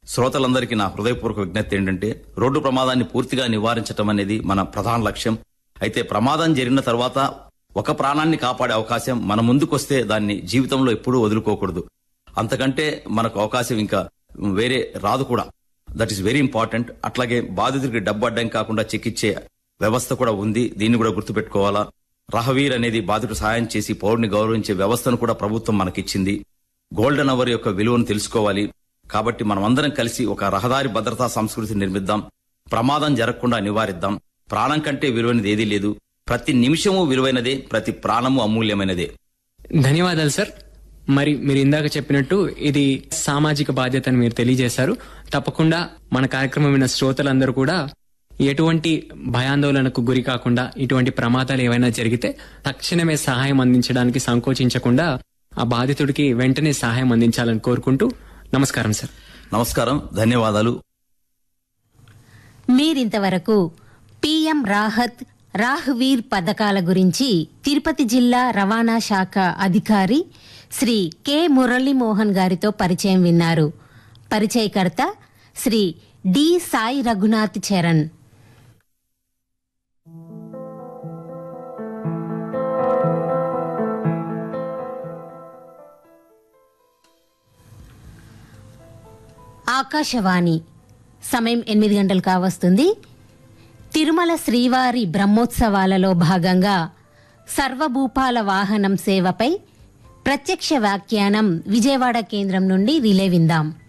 శ్రోతలందరికీ నా హృదయపూర్వక విజ్ఞప్తి ఏంటంటే రోడ్డు ప్రమాదాన్ని పూర్తిగా నివారించడం అనేది మన ప్రధాన లక్ష్యం అయితే ప్రమాదం జరిగిన తర్వాత ఒక ప్రాణాన్ని కాపాడే అవకాశం మన ముందుకొస్తే దాన్ని జీవితంలో ఎప్పుడూ వదులుకోకూడదు అంతకంటే మనకు అవకాశం ఇంకా వేరే రాదు కూడా దట్ ఈస్ వెరీ ఇంపార్టెంట్ అట్లాగే బాధితుడికి డబ్బు అడ్డం కాకుండా చికిత్సే వ్యవస్థ కూడా ఉంది దీన్ని కూడా గుర్తుపెట్టుకోవాలా రహవీర్ అనేది బాధితుడు సహాయం చేసి పౌరుని గౌరవించే వ్యవస్థను కూడా ప్రభుత్వం మనకిచ్చింది గోల్డెన్ అవర్ యొక్క విలువను తెలుసుకోవాలి కాబట్టి మనమందరం కలిసి ఒక రహదారి భద్రతా సంస్కృతిని నిర్మిద్దాం ప్రమాదం జరగకుండా నివారిద్దాం ప్రాణం కంటే విలువైనది ఏదీ లేదు ప్రతి నిమిషము విలువైనదే ప్రతి ప్రాణము అమూల్యమైనదే ధన్యవాదాలు సార్ మరి మీరు ఇందాక చెప్పినట్టు ఇది సామాజిక బాధ్యతని మీరు తెలియజేశారు తప్పకుండా మన కార్యక్రమం విన్న శ్రోతలందరూ కూడా ఎటువంటి భయాందోళనకు గురి కాకుండా ఇటువంటి ప్రమాదాలు ఏవైనా జరిగితే తక్షణమే సహాయం అందించడానికి సంకోచించకుండా ఆ బాధితుడికి వెంటనే సహాయం అందించాలని కోరుకుంటూ నమస్కారం సార్ నమస్కారం ధన్యవాదాలు మీరింతవరకు పిఎం రాహత్ రాహ్వీర్ పథకాల గురించి తిరుపతి జిల్లా రవాణా శాఖ అధికారి శ్రీ కె మురళీమోహన్ గారితో పరిచయం విన్నారు పరిచయకర్త శ్రీ డి సాయి రఘునాథ్ చరణ్ ఆకాశవాణి సమయం ఎనిమిది గంటలు కావస్తుంది తిరుమల శ్రీవారి బ్రహ్మోత్సవాలలో భాగంగా సర్వభూపాల వాహనం సేవపై ప్రత్యక్ష వ్యాఖ్యానం విజయవాడ కేంద్రం నుండి రిలే విందాం